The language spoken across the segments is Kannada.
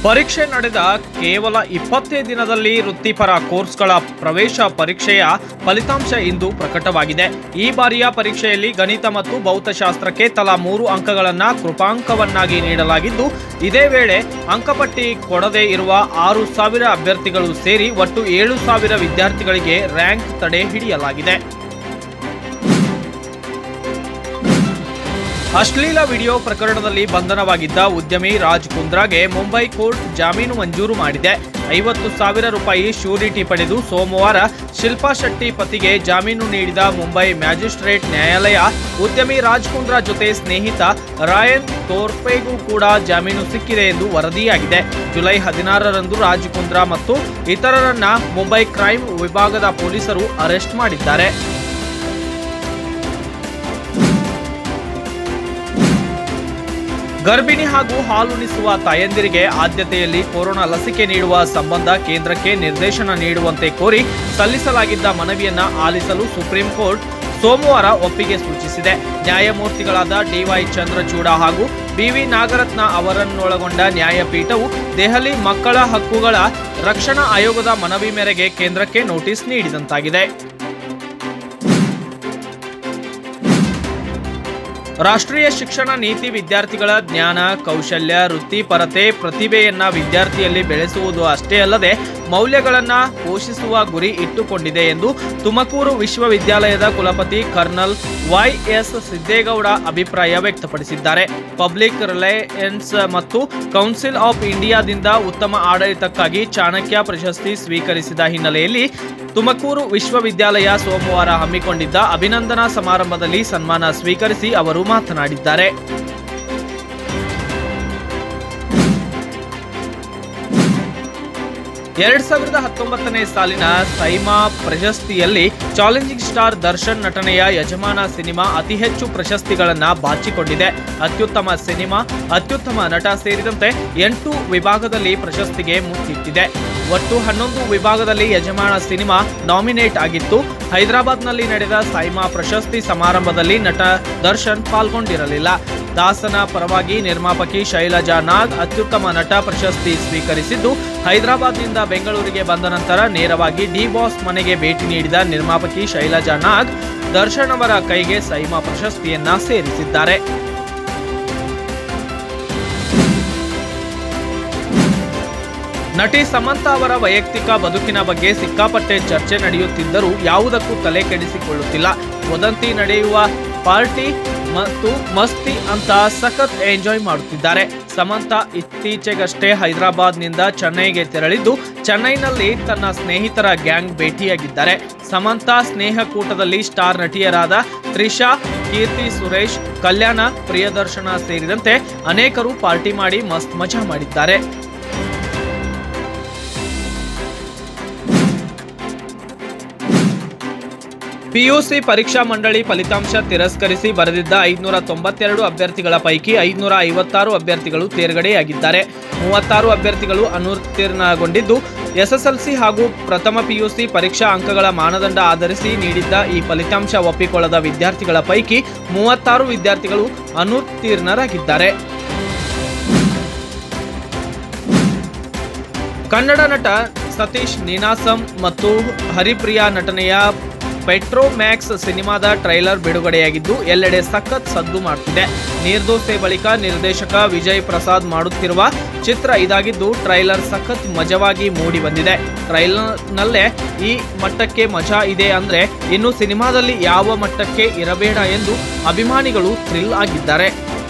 ಪರೀಕ್ಷೆ ನಡೆದ ಕೇವಲ ಇಪ್ಪತ್ತೇ ದಿನದಲ್ಲಿ ವೃತ್ತಿಪರ ಕೋರ್ಸ್ಗಳ ಪ್ರವೇಶ ಪರೀಕ್ಷೆಯ ಫಲಿತಾಂಶ ಇಂದು ಪ್ರಕಟವಾಗಿದೆ ಈ ಬಾರಿಯ ಪರೀಕ್ಷೆಯಲ್ಲಿ ಗಣಿತ ಮತ್ತು ಭೌತಶಾಸ್ತ್ರಕ್ಕೆ ತಲಾ ಮೂರು ಅಂಕಗಳನ್ನು ಕೃಪಾಂಕವನ್ನಾಗಿ ನೀಡಲಾಗಿದ್ದು ಇದೇ ವೇಳೆ ಅಂಕಪಟ್ಟಿ ಕೊಡದೇ ಇರುವ ಆರು ಸಾವಿರ ಅಭ್ಯರ್ಥಿಗಳು ಸೇರಿ ಒಟ್ಟು ಏಳು ಸಾವಿರ ವಿದ್ಯಾರ್ಥಿಗಳಿಗೆ ರ್ಯಾಂಕ್ ತಡೆ ಹಿಡಿಯಲಾಗಿದೆ ಅಶ್ಲೀಲ ವಿಡಿಯೋ ಪ್ರಕರಣದಲ್ಲಿ ಬಂಧನವಾಗಿದ್ದ ಉದ್ಯಮಿ ರಾಜ್ ಕುಂದ್ರಾಗೆ ಮುಂಬೈ ಕೋರ್ಟ್ ಜಾಮೀನು ಮಂಜೂರು ಮಾಡಿದೆ ಐವತ್ತು ಸಾವಿರ ರೂಪಾಯಿ ಶ್ಯೂರಿಟಿ ಪಡೆದು ಸೋಮವಾರ ಶಿಲ್ಪಾ ಶೆಟ್ಟಿ ಪತಿಗೆ ಜಾಮೀನು ನೀಡಿದ ಮುಂಬೈ ಮ್ಯಾಜಿಸ್ಟ್ರೇಟ್ ನ್ಯಾಯಾಲಯ ಉದ್ಯಮಿ ರಾಜ್ ಕುಂದ್ರಾ ಜೊತೆ ಸ್ನೇಹಿತ ರಾಯನ್ ತೋರ್ಪೆಗೂ ಕೂಡ ಜಾಮೀನು ಸಿಕ್ಕಿದೆ ಎಂದು ವರದಿಯಾಗಿದೆ ಜುಲೈ ಹದಿನಾರರಂದು ರಾಜ್ ಕುಂದ್ರಾ ಮತ್ತು ಇತರರನ್ನ ಮುಂಬೈ ಕ್ರೈಮ್ ವಿಭಾಗದ ಪೊಲೀಸರು ಅರೆಸ್ಟ್ ಮಾಡಿದ್ದಾರೆ ಗರ್ಭಿಣಿ ಹಾಗೂ ಹಾಲುಣಿಸುವ ತಾಯಂದಿರಿಗೆ ಆದ್ಯತೆಯಲ್ಲಿ ಕೊರೋನಾ ಲಸಿಕೆ ನೀಡುವ ಸಂಬಂಧ ಕೇಂದ್ರಕ್ಕೆ ನಿರ್ದೇಶನ ನೀಡುವಂತೆ ಕೋರಿ ಸಲ್ಲಿಸಲಾಗಿದ್ದ ಮನವಿಯನ್ನ ಆಲಿಸಲು ಸುಪ್ರೀಂ ಕೋರ್ಟ್ ಸೋಮವಾರ ಒಪ್ಪಿಗೆ ಸೂಚಿಸಿದೆ ನ್ಯಾಯಮೂರ್ತಿಗಳಾದ ಡಿವೈ ಚಂದ್ರಚೂಡ ಹಾಗೂ ಬಿವಿ ನಾಗರತ್ನ ಅವರನ್ನೊಳಗೊಂಡ ನ್ಯಾಯಪೀಠವು ದೆಹಲಿ ಮಕ್ಕಳ ಹಕ್ಕುಗಳ ರಕ್ಷಣಾ ಆಯೋಗದ ಮನವಿ ಮೇರೆಗೆ ಕೇಂದ್ರಕ್ಕೆ ನೋಟಿಸ್ ನೀಡಿದಂತಾಗಿದೆ ರಾಷ್ಟ್ರೀಯ ಶಿಕ್ಷಣ ನೀತಿ ವಿದ್ಯಾರ್ಥಿಗಳ ಜ್ಞಾನ ಕೌಶಲ್ಯ ವೃತ್ತಿಪರತೆ ಪ್ರತಿಭೆಯನ್ನ ವಿದ್ಯಾರ್ಥಿಯಲ್ಲಿ ಬೆಳೆಸುವುದು ಅಷ್ಟೇ ಅಲ್ಲದೆ ಮೌಲ್ಯಗಳನ್ನ ಪೋಷಿಸುವ ಗುರಿ ಇಟ್ಟುಕೊಂಡಿದೆ ಎಂದು ತುಮಕೂರು ವಿಶ್ವವಿದ್ಯಾಲಯದ ಕುಲಪತಿ ಕರ್ನಲ್ ವೈ ಎಸ್ ಸಿದ್ದೇಗೌಡ ಅಭಿಪ್ರಾಯ ವ್ಯಕ್ತಪಡಿಸಿದ್ದಾರೆ ಪಬ್ಲಿಕ್ ರಿಲಯನ್ಸ್ ಮತ್ತು ಕೌನ್ಸಿಲ್ ಆಫ್ ಇಂಡಿಯಾದಿಂದ ಉತ್ತಮ ಆಡಳಿತಕ್ಕಾಗಿ ಚಾಣಕ್ಯ ಪ್ರಶಸ್ತಿ ಸ್ವೀಕರಿಸಿದ ಹಿನ್ನೆಲೆಯಲ್ಲಿ ತುಮಕೂರು ವಿಶ್ವವಿದ್ಯಾಲಯ ಸೋಮವಾರ ಹಮ್ಮಿಕೊಂಡಿದ್ದ ಅಭಿನಂದನಾ ಸಮಾರಂಭದಲ್ಲಿ ಸನ್ಮಾನ ಸ್ವೀಕರಿಸಿ ಅವರು ಮಾತನಾಡಿದ್ದಾರೆ ಎರಡ್ ಸಾವಿರದ ಹತ್ತೊಂಬತ್ತನೇ ಸಾಲಿನ ಸೈಮಾ ಪ್ರಶಸ್ತಿಯಲ್ಲಿ ಚಾಲೆಂಜಿಂಗ್ ಸ್ಟಾರ್ ದರ್ಶನ್ ನಟನೆಯ ಯಜಮಾನ ಸಿನಿಮಾ ಅತಿ ಹೆಚ್ಚು ಪ್ರಶಸ್ತಿಗಳನ್ನ ಬಾಚಿಕೊಂಡಿದೆ ಅತ್ಯುತ್ತಮ ಸಿನಿಮಾ ಅತ್ಯುತ್ತಮ ನಟ ಸೇರಿದಂತೆ ಎಂಟು ವಿಭಾಗದಲ್ಲಿ ಪ್ರಶಸ್ತಿಗೆ ಮುತ್ತಿಟ್ಟಿದೆ ಒಟ್ಟು ಹನ್ನೊಂದು ವಿಭಾಗದಲ್ಲಿ ಯಜಮಾನ ಸಿನಿಮಾ ನಾಮಿನೇಟ್ ಆಗಿತ್ತು ಹೈದರಾಬಾದ್ನಲ್ಲಿ ನಡೆದ ಸೈಮಾ ಪ್ರಶಸ್ತಿ ಸಮಾರಂಭದಲ್ಲಿ ನಟ ದರ್ಶನ್ ಪಾಲ್ಗೊಂಡಿರಲಿಲ್ಲ ದಾಸನ ಪರವಾಗಿ ನಿರ್ಮಾಪಕಿ ಶೈಲಜಾ ನಾಗ್ ಅತ್ಯುತ್ತಮ ನಟ ಪ್ರಶಸ್ತಿ ಸ್ವೀಕರಿಸಿದ್ದು ಹೈದರಾಬಾದ್ನಿಂದ ಬೆಂಗಳೂರಿಗೆ ಬಂದ ನಂತರ ನೇರವಾಗಿ ಡಿ ಬಾಸ್ ಮನೆಗೆ ಭೇಟಿ ನೀಡಿದ ನಿರ್ಮಾಪಕಿ ಶೈಲಜಾ ನಾಗ್ ದರ್ಶನ್ ಅವರ ಕೈಗೆ ಸೈಮಾ ಪ್ರಶಸ್ತಿಯನ್ನ ಸೇರಿಸಿದ್ದಾರೆ ನಟಿ ಸಮಂತ ಅವರ ವೈಯಕ್ತಿಕ ಬದುಕಿನ ಬಗ್ಗೆ ಸಿಕ್ಕಾಪಟ್ಟೆ ಚರ್ಚೆ ನಡೆಯುತ್ತಿದ್ದರೂ ಯಾವುದಕ್ಕೂ ತಲೆ ಕೆಡಿಸಿಕೊಳ್ಳುತ್ತಿಲ್ಲ ವದಂತಿ ನಡೆಯುವ ಪಾರ್ಟಿ ಮತ್ತು ಮಸ್ತಿ ಅಂತ ಸಖತ್ ಎಂಜಾಯ್ ಮಾಡುತ್ತಿದ್ದಾರೆ ಸಮಂತ ಇತ್ತೀಚೆಗಷ್ಟೇ ಹೈದರಾಬಾದ್ನಿಂದ ಚೆನ್ನೈಗೆ ತೆರಳಿದ್ದು ಚೆನ್ನೈನಲ್ಲಿ ತನ್ನ ಸ್ನೇಹಿತರ ಗ್ಯಾಂಗ್ ಭೇಟಿಯಾಗಿದ್ದಾರೆ ಸಮಂತ ಸ್ನೇಹಕೂಟದಲ್ಲಿ ಸ್ಟಾರ್ ನಟಿಯರಾದ ತ್ರಿಷಾ ಕೀರ್ತಿ ಸುರೇಶ್ ಕಲ್ಯಾಣ ಪ್ರಿಯದರ್ಶನ ಸೇರಿದಂತೆ ಅನೇಕರು ಪಾರ್ಟಿ ಮಾಡಿ ಮಸ್ತ್ ಮಜಾ ಮಾಡಿದ್ದಾರೆ ಪಿಯುಸಿ ಪರೀಕ್ಷಾ ಮಂಡಳಿ ಫಲಿತಾಂಶ ತಿರಸ್ಕರಿಸಿ ಬರೆದಿದ್ದ ಐದುನೂರ ತೊಂಬತ್ತೆರಡು ಅಭ್ಯರ್ಥಿಗಳ ಪೈಕಿ ಐದುನೂರ ಐವತ್ತಾರು ಅಭ್ಯರ್ಥಿಗಳು ತೇರ್ಗಡೆಯಾಗಿದ್ದಾರೆ ಮೂವತ್ತಾರು ಅಭ್ಯರ್ಥಿಗಳು ಅನುತ್ತೀರ್ಣಗೊಂಡಿದ್ದು ಎಸ್ಎಸ್ಎಲ್ಸಿ ಹಾಗೂ ಪ್ರಥಮ ಪಿಯುಸಿ ಪರೀಕ್ಷಾ ಅಂಕಗಳ ಮಾನದಂಡ ಆಧರಿಸಿ ನೀಡಿದ್ದ ಈ ಫಲಿತಾಂಶ ಒಪ್ಪಿಕೊಳ್ಳದ ವಿದ್ಯಾರ್ಥಿಗಳ ಪೈಕಿ ಮೂವತ್ತಾರು ವಿದ್ಯಾರ್ಥಿಗಳು ಅನುತ್ತೀರ್ಣರಾಗಿದ್ದಾರೆ ಕನ್ನಡ ನಟ ಸತೀಶ್ ನೀನಾಸಂ ಮತ್ತು ಹರಿಪ್ರಿಯಾ ನಟನೆಯ ಪೆಟ್ರೋಮ್ಯಾಕ್ಸ್ ಸಿನಿಮಾದ ಟ್ರೈಲರ್ ಬಿಡುಗಡೆಯಾಗಿದ್ದು ಎಲ್ಲೆಡೆ ಸಖತ್ ಸದ್ದು ಮಾಡ್ತಿದೆ ನೀರ್ದೋಸೆ ಬಳಿಕ ನಿರ್ದೇಶಕ ವಿಜಯ್ ಪ್ರಸಾದ್ ಮಾಡುತ್ತಿರುವ ಚಿತ್ರ ಇದಾಗಿದ್ದು ಟ್ರೈಲರ್ ಸಖತ್ ಮಜವಾಗಿ ಮೂಡಿ ಬಂದಿದೆ ಟ್ರೈಲರ್ನಲ್ಲೇ ಈ ಮಟ್ಟಕ್ಕೆ ಮಜಾ ಇದೆ ಅಂದ್ರೆ ಇನ್ನು ಸಿನಿಮಾದಲ್ಲಿ ಯಾವ ಮಟ್ಟಕ್ಕೆ ಇರಬೇಡ ಎಂದು ಅಭಿಮಾನಿಗಳು ಥ್ರಿಲ್ ಆಗಿದ್ದಾರೆ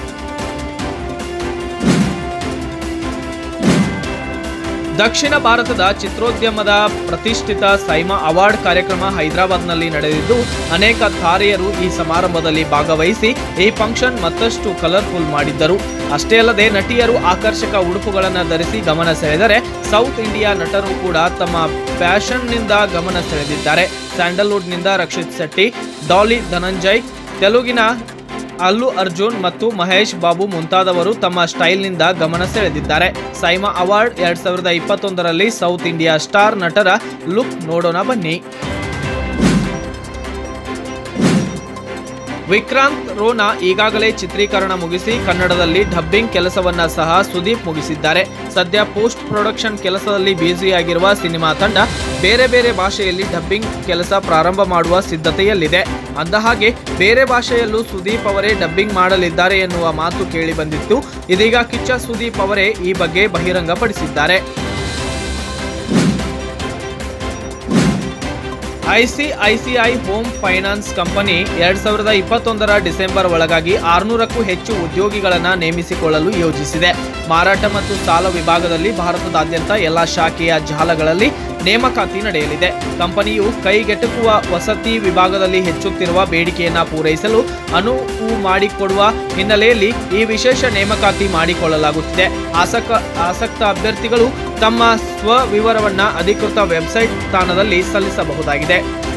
ದಕ್ಷಿಣ ಭಾರತದ ಚಿತ್ರೋದ್ಯಮದ ಪ್ರತಿಷ್ಠಿತ ಸೈಮಾ ಅವಾರ್ಡ್ ಕಾರ್ಯಕ್ರಮ ಹೈದರಾಬಾದ್ನಲ್ಲಿ ನಡೆದಿದ್ದು ಅನೇಕ ತಾರೆಯರು ಈ ಸಮಾರಂಭದಲ್ಲಿ ಭಾಗವಹಿಸಿ ಈ ಫಂಕ್ಷನ್ ಮತ್ತಷ್ಟು ಕಲರ್ಫುಲ್ ಮಾಡಿದ್ದರು ಅಷ್ಟೇ ಅಲ್ಲದೆ ನಟಿಯರು ಆಕರ್ಷಕ ಉಡುಪುಗಳನ್ನು ಧರಿಸಿ ಗಮನ ಸೆಳೆದರೆ ಸೌತ್ ಇಂಡಿಯಾ ನಟರು ಕೂಡ ತಮ್ಮ ಫ್ಯಾಷನ್ನಿಂದ ಗಮನ ಸೆಳೆದಿದ್ದಾರೆ ಸ್ಯಾಂಡಲ್ವುಡ್ನಿಂದ ರಕ್ಷಿತ್ ಶೆಟ್ಟಿ ಡಾಲಿ ಧನಂಜಯ್ ತೆಲುಗಿನ ಅಲ್ಲು ಅರ್ಜುನ್ ಮತ್ತು ಮಹೇಶ್ ಬಾಬು ಮುಂತಾದವರು ತಮ್ಮ ಸ್ಟೈಲ್ನಿಂದ ಗಮನ ಸೆಳೆದಿದ್ದಾರೆ ಸೈಮಾ ಅವಾರ್ಡ್ ಎರಡ್ ಸಾವಿರದ ಇಪ್ಪತ್ತೊಂದರಲ್ಲಿ ಸೌತ್ ಇಂಡಿಯಾ ಸ್ಟಾರ್ ನಟರ ಲುಕ್ ನೋಡೋಣ ಬನ್ನಿ ವಿಕ್ರಾಂತ್ ರೋನ ಈಗಾಗಲೇ ಚಿತ್ರೀಕರಣ ಮುಗಿಸಿ ಕನ್ನಡದಲ್ಲಿ ಡಬ್ಬಿಂಗ್ ಕೆಲಸವನ್ನ ಸಹ ಸುದೀಪ್ ಮುಗಿಸಿದ್ದಾರೆ ಸದ್ಯ ಪೋಸ್ಟ್ ಪ್ರೊಡಕ್ಷನ್ ಕೆಲಸದಲ್ಲಿ ಬ್ಯುಸಿಯಾಗಿರುವ ಸಿನಿಮಾ ತಂಡ ಬೇರೆ ಬೇರೆ ಭಾಷೆಯಲ್ಲಿ ಡಬ್ಬಿಂಗ್ ಕೆಲಸ ಪ್ರಾರಂಭ ಮಾಡುವ ಸಿದ್ಧತೆಯಲ್ಲಿದೆ ಅಂದಹಾಗೆ ಬೇರೆ ಭಾಷೆಯಲ್ಲೂ ಸುದೀಪ್ ಅವರೇ ಡಬ್ಬಿಂಗ್ ಮಾಡಲಿದ್ದಾರೆ ಎನ್ನುವ ಮಾತು ಕೇಳಿ ಬಂದಿತ್ತು ಇದೀಗ ಕಿಚ್ಚ ಸುದೀಪ್ ಅವರೇ ಈ ಬಗ್ಗೆ ಬಹಿರಂಗಪಡಿಸಿದ್ದಾರೆ ಐಸಿಐಸಿಐ ಹೋಮ್ ಫೈನಾನ್ಸ್ ಕಂಪನಿ ಎರಡ್ ಸಾವಿರದ ಇಪ್ಪತ್ತೊಂದರ ಡಿಸೆಂಬರ್ ಒಳಗಾಗಿ ಆರುನೂರಕ್ಕೂ ಹೆಚ್ಚು ಉದ್ಯೋಗಿಗಳನ್ನು ನೇಮಿಸಿಕೊಳ್ಳಲು ಯೋಜಿಸಿದೆ ಮಾರಾಟ ಮತ್ತು ಸಾಲ ವಿಭಾಗದಲ್ಲಿ ಭಾರತದಾದ್ಯಂತ ಎಲ್ಲ ಶಾಖೆಯ ಜಾಲಗಳಲ್ಲಿ ನೇಮಕಾತಿ ನಡೆಯಲಿದೆ ಕಂಪನಿಯು ಕೈಗೆಟುಕುವ ವಸತಿ ವಿಭಾಗದಲ್ಲಿ ಹೆಚ್ಚುತ್ತಿರುವ ಬೇಡಿಕೆಯನ್ನು ಪೂರೈಸಲು ಅನುವು ಮಾಡಿಕೊಡುವ ಹಿನ್ನೆಲೆಯಲ್ಲಿ ಈ ವಿಶೇಷ ನೇಮಕಾತಿ ಮಾಡಿಕೊಳ್ಳಲಾಗುತ್ತಿದೆ ಆಸಕ ಆಸಕ್ತ ಅಭ್ಯರ್ಥಿಗಳು ತಮ್ಮ ಸ್ವವಿವರವನ್ನ ಅಧಿಕೃತ ವೆಬ್ಸೈಟ್ ಸ್ಥಾನದಲ್ಲಿ ಸಲ್ಲಿಸಬಹುದಾಗಿದೆ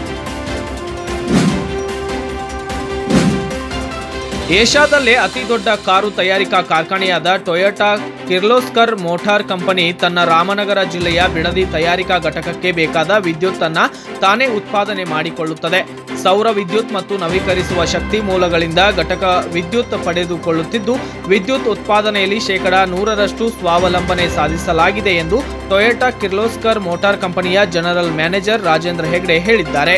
ಏಷ್ಯಾದಲ್ಲೇ ಅತಿ ದೊಡ್ಡ ಕಾರು ತಯಾರಿಕಾ ಕಾರ್ಖಾನೆಯಾದ ಟೊಯೋಟಾ ಕಿರ್ಲೋಸ್ಕರ್ ಮೋಟಾರ್ ಕಂಪನಿ ತನ್ನ ರಾಮನಗರ ಜಿಲ್ಲೆಯ ಬಿಡದಿ ತಯಾರಿಕಾ ಘಟಕಕ್ಕೆ ಬೇಕಾದ ವಿದ್ಯುತ್ ಅನ್ನ ತಾನೇ ಉತ್ಪಾದನೆ ಮಾಡಿಕೊಳ್ಳುತ್ತದೆ ಸೌರ ವಿದ್ಯುತ್ ಮತ್ತು ನವೀಕರಿಸುವ ಶಕ್ತಿ ಮೂಲಗಳಿಂದ ಘಟಕ ವಿದ್ಯುತ್ ಪಡೆದುಕೊಳ್ಳುತ್ತಿದ್ದು ವಿದ್ಯುತ್ ಉತ್ಪಾದನೆಯಲ್ಲಿ ಶೇಕಡಾ ನೂರರಷ್ಟು ಸ್ವಾವಲಂಬನೆ ಸಾಧಿಸಲಾಗಿದೆ ಎಂದು ಟೊಯೋಟಾ ಕಿರ್ಲೋಸ್ಕರ್ ಮೋಟಾರ್ ಕಂಪನಿಯ ಜನರಲ್ ಮ್ಯಾನೇಜರ್ ರಾಜೇಂದ್ರ ಹೆಗ್ಡೆ ಹೇಳಿದ್ದಾರೆ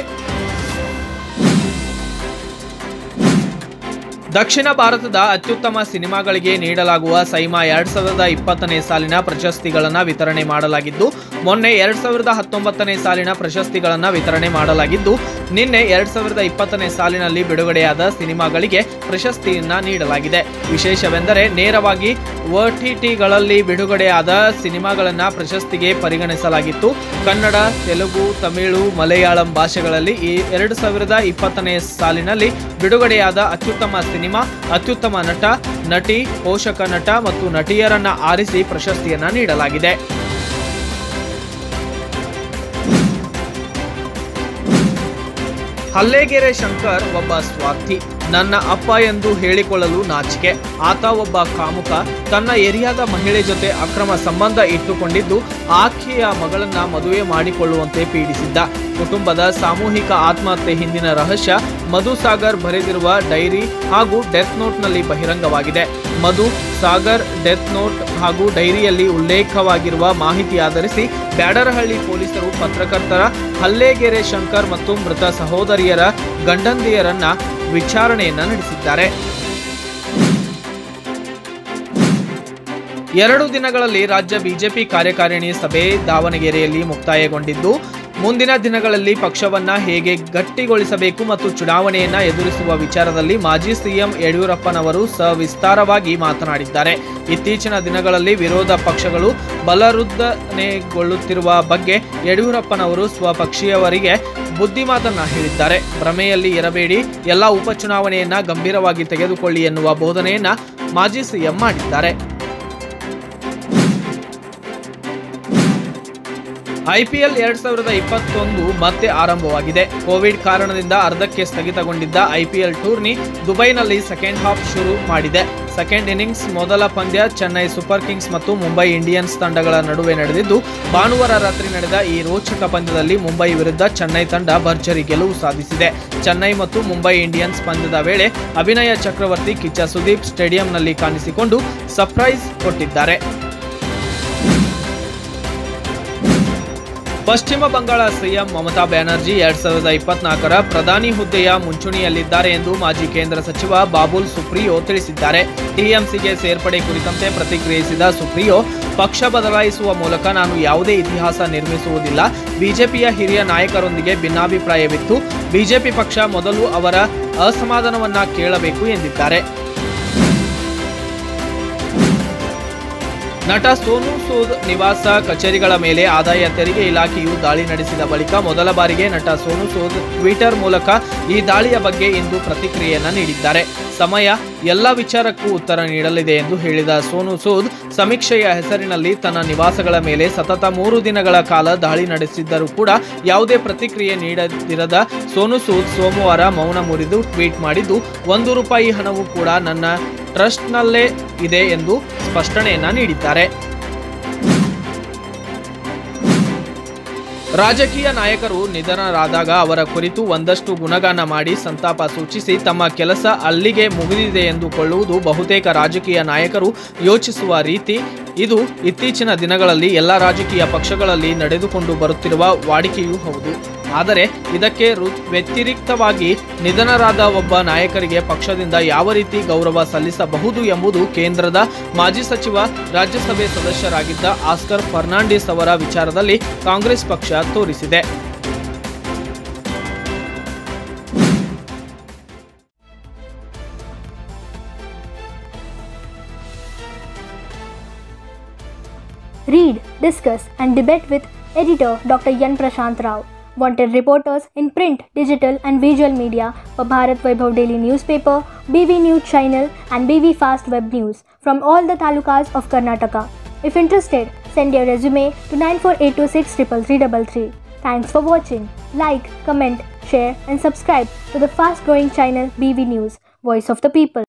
ದಕ್ಷಿಣ ಭಾರತದ ಅತ್ಯುತ್ತಮ ಸಿನಿಮಾಗಳಿಗೆ ನೀಡಲಾಗುವ ಸೈಮಾ ಎರಡ್ ಸಾವಿರದ ಇಪ್ಪತ್ತನೇ ಸಾಲಿನ ಪ್ರಶಸ್ತಿಗಳನ್ನು ವಿತರಣೆ ಮಾಡಲಾಗಿದ್ದು ಮೊನ್ನೆ ಎರಡ್ ಸಾವಿರದ ಹತ್ತೊಂಬತ್ತನೇ ಸಾಲಿನ ಪ್ರಶಸ್ತಿಗಳನ್ನು ವಿತರಣೆ ಮಾಡಲಾಗಿದ್ದು ನಿನ್ನೆ ಎರಡ್ ಸಾವಿರದ ಇಪ್ಪತ್ತನೇ ಸಾಲಿನಲ್ಲಿ ಬಿಡುಗಡೆಯಾದ ಸಿನಿಮಾಗಳಿಗೆ ಪ್ರಶಸ್ತಿಯನ್ನ ನೀಡಲಾಗಿದೆ ವಿಶೇಷವೆಂದರೆ ನೇರವಾಗಿ ಒಟಿಟಿಗಳಲ್ಲಿ ಬಿಡುಗಡೆಯಾದ ಸಿನಿಮಾಗಳನ್ನು ಪ್ರಶಸ್ತಿಗೆ ಪರಿಗಣಿಸಲಾಗಿತ್ತು ಕನ್ನಡ ತೆಲುಗು ತಮಿಳು ಮಲಯಾಳಂ ಭಾಷೆಗಳಲ್ಲಿ ಈ ಎರಡು ಸಾವಿರದ ಇಪ್ಪತ್ತನೇ ಸಾಲಿನಲ್ಲಿ ಬಿಡುಗಡೆಯಾದ ಅತ್ಯುತ್ತಮ ಸಿನಿಮಾ ಅತ್ಯುತ್ತಮ ನಟ ನಟಿ ಪೋಷಕ ನಟ ಮತ್ತು ನಟಿಯರನ್ನ ಆರಿಸಿ ಪ್ರಶಸ್ತಿಯನ್ನ ನೀಡಲಾಗಿದೆ ಹಲ್ಲೇಗೆರೆ ಶಂಕರ್ ಒಬ್ಬ ಸ್ವಾರ್ಥಿ ನನ್ನ ಅಪ್ಪ ಎಂದು ಹೇಳಿಕೊಳ್ಳಲು ನಾಚಿಕೆ ಆತ ಒಬ್ಬ ಕಾಮುಕ ತನ್ನ ಏರಿಯಾದ ಮಹಿಳೆ ಜೊತೆ ಅಕ್ರಮ ಸಂಬಂಧ ಇಟ್ಟುಕೊಂಡಿದ್ದು ಆಕೆಯ ಮಗಳನ್ನ ಮದುವೆ ಮಾಡಿಕೊಳ್ಳುವಂತೆ ಪೀಡಿಸಿದ್ದ ಕುಟುಂಬದ ಸಾಮೂಹಿಕ ಆತ್ಮಹತ್ಯೆ ಹಿಂದಿನ ರಹಸ್ಯ ಮಧು ಸಾಗರ್ ಬರೆದಿರುವ ಡೈರಿ ಹಾಗೂ ಡೆತ್ ನೋಟ್ನಲ್ಲಿ ಬಹಿರಂಗವಾಗಿದೆ ಮಧು ಸಾಗರ್ ಡೆತ್ ನೋಟ್ ಹಾಗೂ ಡೈರಿಯಲ್ಲಿ ಉಲ್ಲೇಖವಾಗಿರುವ ಮಾಹಿತಿ ಆಧರಿಸಿ ಬ್ಯಾಡರಹಳ್ಳಿ ಪೊಲೀಸರು ಪತ್ರಕರ್ತರ ಹಲ್ಲೇಗೆರೆ ಶಂಕರ್ ಮತ್ತು ಮೃತ ಸಹೋದರಿಯರ ಗಂಡಂದಿಯರನ್ನ ವಿಚಾರಣೆಯನ್ನ ನಡೆಸಿದ್ದಾರೆ ಎರಡು ದಿನಗಳಲ್ಲಿ ರಾಜ್ಯ ಬಿಜೆಪಿ ಕಾರ್ಯಕಾರಿಣಿ ಸಭೆ ದಾವಣಗೆರೆಯಲ್ಲಿ ಮುಕ್ತಾಯಗೊಂಡಿದ್ದು ಮುಂದಿನ ದಿನಗಳಲ್ಲಿ ಪಕ್ಷವನ್ನ ಹೇಗೆ ಗಟ್ಟಿಗೊಳಿಸಬೇಕು ಮತ್ತು ಚುನಾವಣೆಯನ್ನ ಎದುರಿಸುವ ವಿಚಾರದಲ್ಲಿ ಮಾಜಿ ಸಿಎಂ ಯಡಿಯೂರಪ್ಪನವರು ಸವಿಸ್ತಾರವಾಗಿ ಮಾತನಾಡಿದ್ದಾರೆ ಇತ್ತೀಚಿನ ದಿನಗಳಲ್ಲಿ ವಿರೋಧ ಪಕ್ಷಗಳು ಬಲವೃದ್ಧನೆಗೊಳ್ಳುತ್ತಿರುವ ಬಗ್ಗೆ ಯಡಿಯೂರಪ್ಪನವರು ಸ್ವಪಕ್ಷೀಯವರಿಗೆ ಬುದ್ಧಿಮಾತನ್ನ ಹೇಳಿದ್ದಾರೆ ಭ್ರಮೆಯಲ್ಲಿ ಇರಬೇಡಿ ಎಲ್ಲ ಉಪಚುನಾವಣೆಯನ್ನ ಗಂಭೀರವಾಗಿ ತೆಗೆದುಕೊಳ್ಳಿ ಎನ್ನುವ ಬೋಧನೆಯನ್ನ ಮಾಜಿ ಸಿಎಂ ಮಾಡಿದ್ದಾರೆ ಐಪಿಎಲ್ ಎರಡ್ ಸಾವಿರದ ಇಪ್ಪತ್ತೊಂದು ಮತ್ತೆ ಆರಂಭವಾಗಿದೆ ಕೋವಿಡ್ ಕಾರಣದಿಂದ ಅರ್ಧಕ್ಕೆ ಸ್ಥಗಿತಗೊಂಡಿದ್ದ ಐಪಿಎಲ್ ಟೂರ್ನಿ ದುಬೈನಲ್ಲಿ ಸೆಕೆಂಡ್ ಹಾಫ್ ಶುರು ಮಾಡಿದೆ ಸೆಕೆಂಡ್ ಇನ್ನಿಂಗ್ಸ್ ಮೊದಲ ಪಂದ್ಯ ಚೆನ್ನೈ ಸೂಪರ್ ಕಿಂಗ್ಸ್ ಮತ್ತು ಮುಂಬೈ ಇಂಡಿಯನ್ಸ್ ತಂಡಗಳ ನಡುವೆ ನಡೆದಿದ್ದು ಭಾನುವಾರ ರಾತ್ರಿ ನಡೆದ ಈ ರೋಚಕ ಪಂದ್ಯದಲ್ಲಿ ಮುಂಬೈ ವಿರುದ್ಧ ಚೆನ್ನೈ ತಂಡ ಭರ್ಜರಿ ಗೆಲುವು ಸಾಧಿಸಿದೆ ಚೆನ್ನೈ ಮತ್ತು ಮುಂಬೈ ಇಂಡಿಯನ್ಸ್ ಪಂದ್ಯದ ವೇಳೆ ಅಭಿನಯ ಚಕ್ರವರ್ತಿ ಕಿಚ್ಚ ಸುದೀಪ್ ಸ್ಟೇಡಿಯಂನಲ್ಲಿ ಕಾಣಿಸಿಕೊಂಡು ಸರ್ಪ್ರೈಸ್ ಕೊಟ್ಟಿದ್ದಾರೆ ಪಶ್ಚಿಮ ಬಂಗಾಳ ಸಿಎಂ ಮಮತಾ ಬ್ಯಾನರ್ಜಿ ಎರಡ್ ಸಾವಿರದ ಇಪ್ಪತ್ನಾಲ್ಕರ ಪ್ರಧಾನಿ ಹುದ್ದೆಯ ಮುಂಚೂಣಿಯಲ್ಲಿದ್ದಾರೆ ಎಂದು ಮಾಜಿ ಕೇಂದ್ರ ಸಚಿವ ಬಾಬುಲ್ ಸುಪ್ರಿಯೋ ತಿಳಿಸಿದ್ದಾರೆ ಟಿಎಂಸಿಗೆ ಸೇರ್ಪಡೆ ಕುರಿತಂತೆ ಪ್ರತಿಕ್ರಿಯಿಸಿದ ಸುಪ್ರಿಯೋ ಪಕ್ಷ ಬದಲಾಯಿಸುವ ಮೂಲಕ ನಾನು ಯಾವುದೇ ಇತಿಹಾಸ ನಿರ್ಮಿಸುವುದಿಲ್ಲ ಬಿಜೆಪಿಯ ಹಿರಿಯ ನಾಯಕರೊಂದಿಗೆ ಭಿನ್ನಾಭಿಪ್ರಾಯವಿತ್ತು ಬಿಜೆಪಿ ಪಕ್ಷ ಮೊದಲು ಅವರ ಅಸಮಾಧಾನವನ್ನ ಕೇಳಬೇಕು ಎಂದಿದ್ದಾರೆ ನಟ ಸೋನು ಸೂದ್ ನಿವಾಸ ಕಚೇರಿಗಳ ಮೇಲೆ ಆದಾಯ ತೆರಿಗೆ ಇಲಾಖೆಯು ದಾಳಿ ನಡೆಸಿದ ಬಳಿಕ ಮೊದಲ ಬಾರಿಗೆ ನಟ ಸೋನು ಸೂದ್ ಟ್ವಿಟರ್ ಮೂಲಕ ಈ ದಾಳಿಯ ಬಗ್ಗೆ ಇಂದು ಪ್ರತಿಕ್ರಿಯೆಯನ್ನ ನೀಡಿದ್ದಾರೆ ಸಮಯ ಎಲ್ಲ ವಿಚಾರಕ್ಕೂ ಉತ್ತರ ನೀಡಲಿದೆ ಎಂದು ಹೇಳಿದ ಸೋನು ಸೂದ್ ಸಮೀಕ್ಷೆಯ ಹೆಸರಿನಲ್ಲಿ ತನ್ನ ನಿವಾಸಗಳ ಮೇಲೆ ಸತತ ಮೂರು ದಿನಗಳ ಕಾಲ ದಾಳಿ ನಡೆಸಿದ್ದರೂ ಕೂಡ ಯಾವುದೇ ಪ್ರತಿಕ್ರಿಯೆ ನೀಡದಿರದ ಸೋನು ಸೂದ್ ಸೋಮವಾರ ಮೌನ ಮುರಿದು ಟ್ವೀಟ್ ಮಾಡಿದ್ದು ಒಂದು ರೂಪಾಯಿ ಹಣವು ಕೂಡ ನನ್ನ ಟ್ರಸ್ಟ್ನಲ್ಲೇ ಇದೆ ಎಂದು ಸ್ಪಷ್ಟನೆಯನ್ನ ನೀಡಿದ್ದಾರೆ ರಾಜಕೀಯ ನಾಯಕರು ನಿಧನರಾದಾಗ ಅವರ ಕುರಿತು ಒಂದಷ್ಟು ಗುಣಗಾನ ಮಾಡಿ ಸಂತಾಪ ಸೂಚಿಸಿ ತಮ್ಮ ಕೆಲಸ ಅಲ್ಲಿಗೆ ಮುಗಿದಿದೆ ಎಂದುಕೊಳ್ಳುವುದು ಬಹುತೇಕ ರಾಜಕೀಯ ನಾಯಕರು ಯೋಚಿಸುವ ರೀತಿ ಇದು ಇತ್ತೀಚಿನ ದಿನಗಳಲ್ಲಿ ಎಲ್ಲ ರಾಜಕೀಯ ಪಕ್ಷಗಳಲ್ಲಿ ನಡೆದುಕೊಂಡು ಬರುತ್ತಿರುವ ವಾಡಿಕೆಯೂ ಹೌದು ಆದರೆ ಇದಕ್ಕೆ ರು ವ್ಯತಿರಿಕ್ತವಾಗಿ ನಿಧನರಾದ ಒಬ್ಬ ನಾಯಕರಿಗೆ ಪಕ್ಷದಿಂದ ಯಾವ ರೀತಿ ಗೌರವ ಸಲ್ಲಿಸಬಹುದು ಎಂಬುದು ಕೇಂದ್ರದ ಮಾಜಿ ಸಚಿವ ರಾಜ್ಯಸಭೆ ಸದಸ್ಯರಾಗಿದ್ದ ಆಸ್ಕರ್ ಫರ್ನಾಂಡಿಸ್ ಅವರ ವಿಚಾರದಲ್ಲಿ ಕಾಂಗ್ರೆಸ್ ಪಕ್ಷ ತೋರಿಸಿದೆ Read, discuss, and debate with editor Dr. Yan Prashant Rao. Wanted reporters in print, digital, and visual media for Bharat Vaibhav Daily Newspaper, BV News Channel, and BV Fast Web News from all the talukas of Karnataka. If interested, send your resume to 94826 Thanks for watching. Like, comment, share, and subscribe to the fast growing channel BV News, Voice of the People.